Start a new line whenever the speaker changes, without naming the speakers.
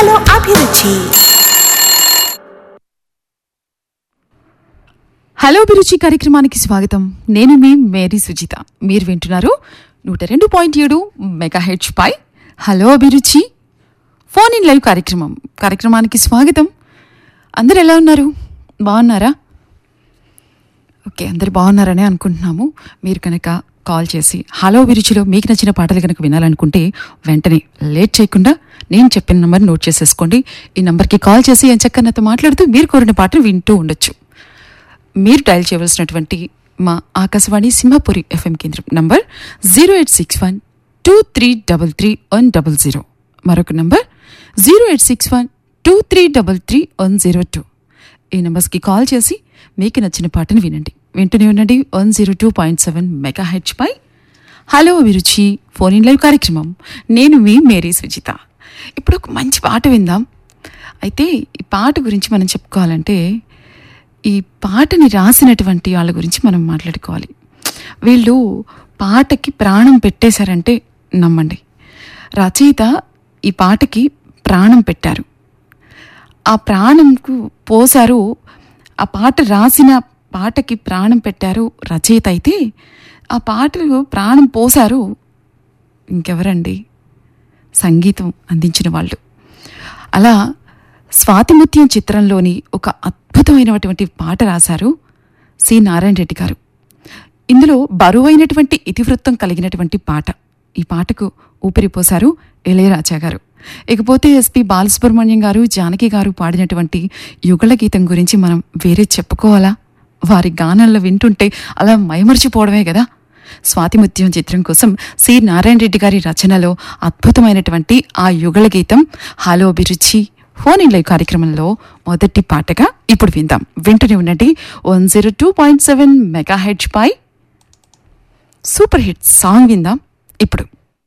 hello అభిరుచి
hello అభిరుచి కార్యక్రమానికి స్వాగతం నేను మీ మేరీ సుజిత మీరు వింటున్నారు నూట రెండు పాయింట్ ఏడు మెగా హెచ్ పై hello Abhiruchi phone in live కార్యక్రమం కార్యక్రమానికి స్వాగతం అందరు ఎలా ఉన్నారు బాగున్నారా ఓకే అందరు బాగున్నారనే అనుకుంటున్నాము మీరు కనుక కాల్ చేసి హలో అభిరుచిలో మీకు నచ్చిన పాటలు కనుక వినాలనుకుంటే వెంటనే లేట్ చేయకుండా నేను చెప్పిన నంబర్ నోట్ చేసేసుకోండి ఈ నంబర్కి కాల్ చేసి ఎంచక్క నాతో మాట్లాడుతూ మీరు కోరిన పాటలు వింటూ ఉండొచ్చు మీరు డయల్ చేయవలసినటువంటి మా ఆకాశవాణి సింహపురి ఎఫ్ఎం కేంద్రం number zero eight six one two three double three one double zero మరొక number zero eight six one two three double three one zero two ఈ నెంబర్స్కి కాల్ చేసి మీకు నచ్చిన పాటను వినండి వింటూనే ఉండండి one zero two point seven మెగా హెచ్ పై hello Abhiruchi phone in live కార్యక్రమం నేను మీ మేరీ సుజిత ఇప్పుడు ఒక మంచి పాట విందాం అయితే ఈ పాట గురించి మనం చెప్పుకోవాలంటే ఈ పాటని రాసినటువంటి వాళ్ళ గురించి మనం మాట్లాడుకోవాలి వీళ్ళు పాటకి ప్రాణం పెట్టేశారంటే నమ్మండి రచయిత ఈ పాటకి ప్రాణం పెట్టారు ఆ ప్రాణంకు పోశారు ఆ పాట రాసిన పాటకి ప్రాణం పెట్టారు రచయిత అయితే ఆ పాటలు ప్రాణం పోశారు ఇంకెవరండి సంగీతం అందించిన వాళ్ళు అలా స్వాతిముత్యం చిత్రంలోని ఒక అద్భుతమైనటువంటి పాట రాశారు సి నారాయణ రెడ్డి గారు ఇందులో బరువైనటువంటి ఇతివృత్తం కలిగినటువంటి పాట ఈ పాటకు ఊపిరిపోశారు ఇళయరాజా గారు ఇకపోతే ఎస్పి బాలసుబ్రహ్మణ్యం గారు జానకి గారు పాడినటువంటి యుగళ గీతం గురించి మనం వేరే చెప్పుకోవాలా వారి గానంలో వింటుంటే అలా మైమర్చిపోవడమే కదా స్వాతిముత్యం చిత్రం కోసం సి నారాయణ రెడ్డి గారి రచనలో అద్భుతమైనటువంటి ఆ యుగళ గీతం hello Abhiruchi phone in live కార్యక్రమంలో మొదటి పాటగా ఇప్పుడు విందాం వింటూనే ఉండండి one zero two point seven megahertz super hit song విందాం ఇప్పుడు